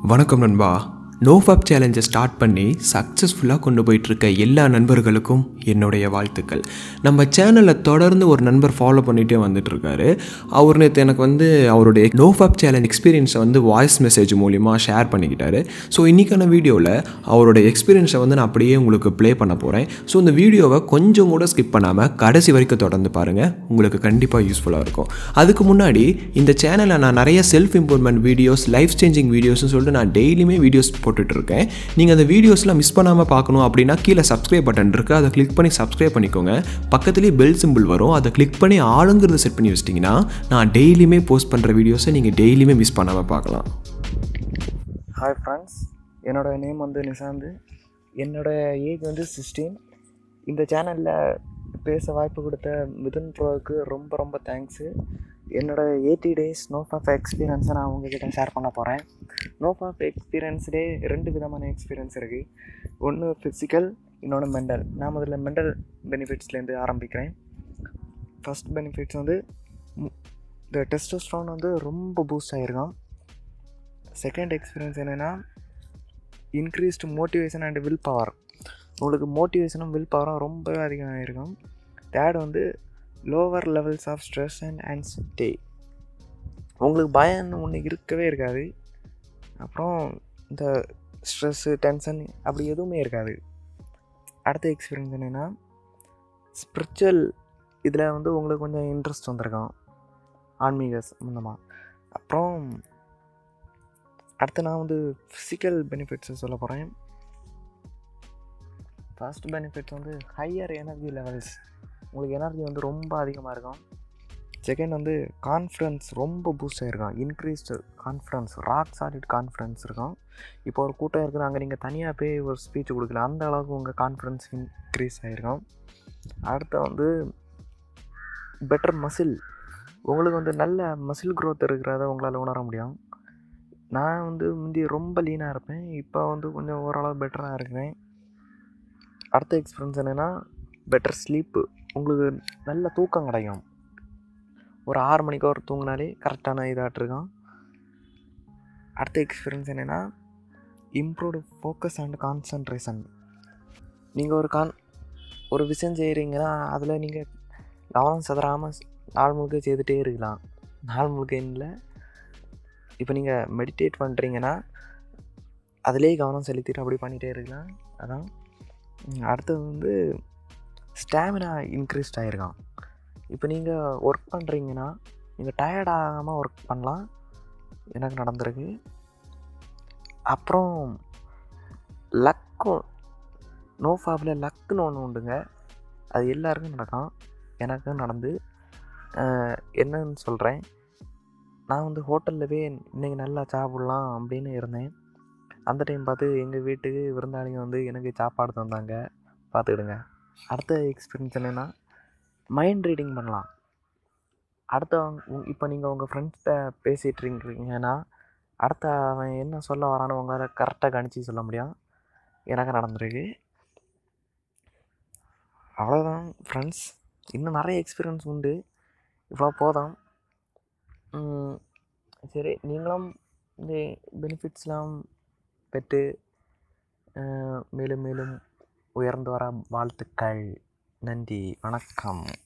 வணக்கம் நண்பா நோஃபாப் சேலஞ்சை ஸ்டார்ட் பண்ணி சக்ஸஸ்ஃபுல்லாக கொண்டு போயிட்டுருக்க எல்லா நண்பர்களுக்கும் என்னுடைய வாழ்த்துக்கள் நம்ம சேனலை தொடர்ந்து ஒரு நண்பர் ஃபாலோ பண்ணிகிட்டே வந்துட்டுருக்காரு அவர் நேற்று எனக்கு வந்து அவருடைய நோஃபாப் சேலஞ்ச் எக்ஸ்பீரியன்ஸை வந்து வாய்ஸ் மெசேஜ் மூலிமா ஷேர் பண்ணிக்கிட்டாரு ஸோ இன்றைக்கான வீடியோவில் அவருடைய எக்ஸ்பீரியன்ஸை வந்து நான் அப்படியே உங்களுக்கு ப்ளே பண்ண போகிறேன் ஸோ இந்த வீடியோவை கொஞ்சம் கூட ஸ்கிப் பண்ணாமல் கடைசி வரைக்கும் தொடர்ந்து பாருங்கள் உங்களுக்கு கண்டிப்பாக யூஸ்ஃபுல்லாக இருக்கும் அதுக்கு முன்னாடி இந்த சேனலில் நான் நிறைய self improvement videos life changing வீடியோஸ்னு சொல்லிட்டு நான் டெய்லியுமே வீடியோஸ் போட்டுட்ருக்கேன் நீங்கள் அந்த வீடியோஸ்லாம் மிஸ் பண்ணாமல் பார்க்கணும் அப்படின்னா கீழே சப்ஸ்கிரைப் பட்டன் இருக்குது அதை கிளிக் பண்ணி சப்ஸ்கிரைப் பண்ணிக்கோங்க பக்கத்துலேயே பெல் சிம்பிள் வரும் அதை கிளிக் பண்ணி ஆளுங்கிறத செட் பண்ணி வச்சிட்டிங்கன்னா நான் டெய்லியுமே போஸ்ட் பண்ணுற வீடியோஸை நீங்கள் டெய்லியுமே மிஸ் பண்ணாமல் பார்க்கலாம் ஹாய் ஃப்ரெண்ட்ஸ் என்னோடய நேம் வந்து நிசாந்து என்னோடய ஏஜ் வந்து சிக்ஸ்டீன் இந்த சேனலில் பேச வாய்ப்பு கொடுத்த மிதுன் ப்ரோவுக்கு ரொம்ப ரொம்ப தேங்க்ஸு என்னோடய எயிட்டி டேஸ் நோஃபாஃப் எக்ஸ்பீரியன்ஸை நான் உங்ககிட்ட ஷேர் பண்ண போகிறேன் நோஃபாஃப் எக்ஸ்பீரியன்ஸ்லேயே ரெண்டு விதமான எக்ஸ்பீரியன்ஸ் இருக்குது ஒன்று ஃபிசிக்கல் இன்னொன்று மெண்டல் நான் முதல்ல மெண்டல் பெனிஃபிட்ஸ்லேருந்து ஆரம்பிக்கிறேன் ஃபஸ்ட் பெனிஃபிட்ஸ் வந்து மு- இந்த டெஸ்டோஸ்ட்ரான் வந்து ரொம்ப பூஸ்ட் ஆகிருக்கான் செகண்ட் எக்ஸ்பீரியன்ஸ் என்னென்னா increased motivation and will power உங்களுக்கு மோட்டிவேஷனும் வில் பவரும் ரொம்பவே அதிகமாகிருக்கும் தேர்ட் வந்து lower levels of stress and anxiety உங்களுக்கு பயம்னு ஒன்று இருக்கவே இருக்காது அப்புறம் இந்த ஸ்ட்ரெஸ்ஸு டென்ஷன் அப்படி எதுவுமே இருக்காது அடுத்த எக்ஸ்பீரியன்ஸ் என்னென்னா ஸ்பிரிச்சுவல் இதில் வந்து உங்களுக்கு கொஞ்சம் இன்ட்ரெஸ்ட் வந்திருக்கும் ஆன்மீக சம்மந்தமாக அப்புறம் அடுத்து நான் வந்து ஃபிசிக்கல் பெனிஃபிட்ஸை சொல்ல போகிறேன் ஃபர்ஸ்ட் பெனிஃபிட்ஸ் வந்து ஹையர் எனர்ஜி லெவல்ஸ் உங்களுக்கு எனர்ஜி வந்து ரொம்ப அதிகமாக இருக்கும் செகண்ட் வந்து கான்ஃபிடன்ஸ் ரொம்ப பூஸ்ட் ஆகிருக்கும் increased confidence rock solid confidence இருக்கும் இப்போ ஒரு கூட்டம் இருக்குது அங்கே நீங்கள் தனியாக போய் ஒரு ஸ்பீச் கொடுக்கல அந்த அளவுக்கு உங்கள் கான்ஃபிடன்ஸ் இன்க்ரீஸ் ஆகிருக்கும் அடுத்து வந்து பெட்டர் மசில் உங்களுக்கு வந்து நல்ல மசில் growth இருக்கிறத உங்களால் உணர முடியும் நான் வந்து முந்தி ரொம்ப லீனாக இருப்பேன் இப்போ வந்து கொஞ்சம் ஓரளவு பெட்டராக இருக்கிறேன் அடுத்த எக்ஸ்பீரியன்ஸ் என்னென்னா பெட்டர் ஸ்லீப்பு உங்களுக்கு நல்ல தூக்கம் கிடைக்கும் ஒரு ஆறு மணிக்கு ஒரு தூங்கினாலே கரெக்டான இதாகிட்ருக்கும் அடுத்த எக்ஸ்பீரியன்ஸ் என்னென்னா இம்ப்ரூவ்டு ஃபோக்கஸ் அண்ட் கான்சன்ட்ரேஷன் நீங்கள் ஒரு கான் ஒரு விஷயம் செய்கிறீங்கன்னா அதில் நீங்கள் கவனம் சிதறாமல் நாள் முழுக்க செய்துகிட்டே இருக்கலாம் நாள் முழுக்க இல்லை இப்போ நீங்கள் மெடிடேட் பண்ணுறீங்கன்னா அதிலே கவனம் செலுத்திட்டு அப்படி பண்ணிகிட்டே இருக்கலாம் அதான் ம், அடுத்தது வந்து ஸ்டாமினா இன்க்ரீஸ்ட் ஆகிருக்கான் இப்போ நீங்கள் ஒர்க் பண்ணுறீங்கன்னா நீங்கள் டயர்ட் ஆகாமல் ஒர்க் பண்ணலாம் எனக்கு நடந்திருக்கு அப்புறம் லக்கும் நோ ஃபாபில் லக்குன்னு ஒன்று உண்டுங்க அது எல்லாருக்கும் நடக்கும் எனக்கு நடந்து அஹ், என்னன்னு சொல்கிறேன் நான் வந்து ஹோட்டலில் போய் இன்றைக்கி நல்லா சாப்பிட்லாம் அப்படின்னு இருந்தேன் அந்த டைம் பார்த்து எங்கள் வீட்டுக்கு விருந்தாளிங்க வந்து எனக்கு சாப்பாடு தந்தாங்க பார்த்துக்கிடுங்க அடுத்த எக்ஸ்பீரியன்ஸ் என்னென்னா மைண்ட் ரீடிங் பண்ணலாம் அடுத்தவங்க இப்போ நீங்கள் உங்கள் ஃப்ரெண்ட்ஸ்கிட்ட பேசிகிட்டு இருக்கீங்கன்னா அடுத்த அவன் என்ன சொல்ல வரான்னு உங்களால் கரெக்டாக கணிச்சு சொல்ல முடியும் எனக்கு நடந்திருக்கு அவ்வளோதான் ஃப்ரெண்ட்ஸ் இன்னும் நிறைய எக்ஸ்பீரியன்ஸ் உண்டு இவ்வளோ போதும் ம், சரி நீங்களும் இந்த பெனிஃபிட்ஸ்லாம் பெற்று அஹ், மேலும் மேலும் உயர்ந்து வர வாழ்த்துக்கள் நன்றி வணக்கம்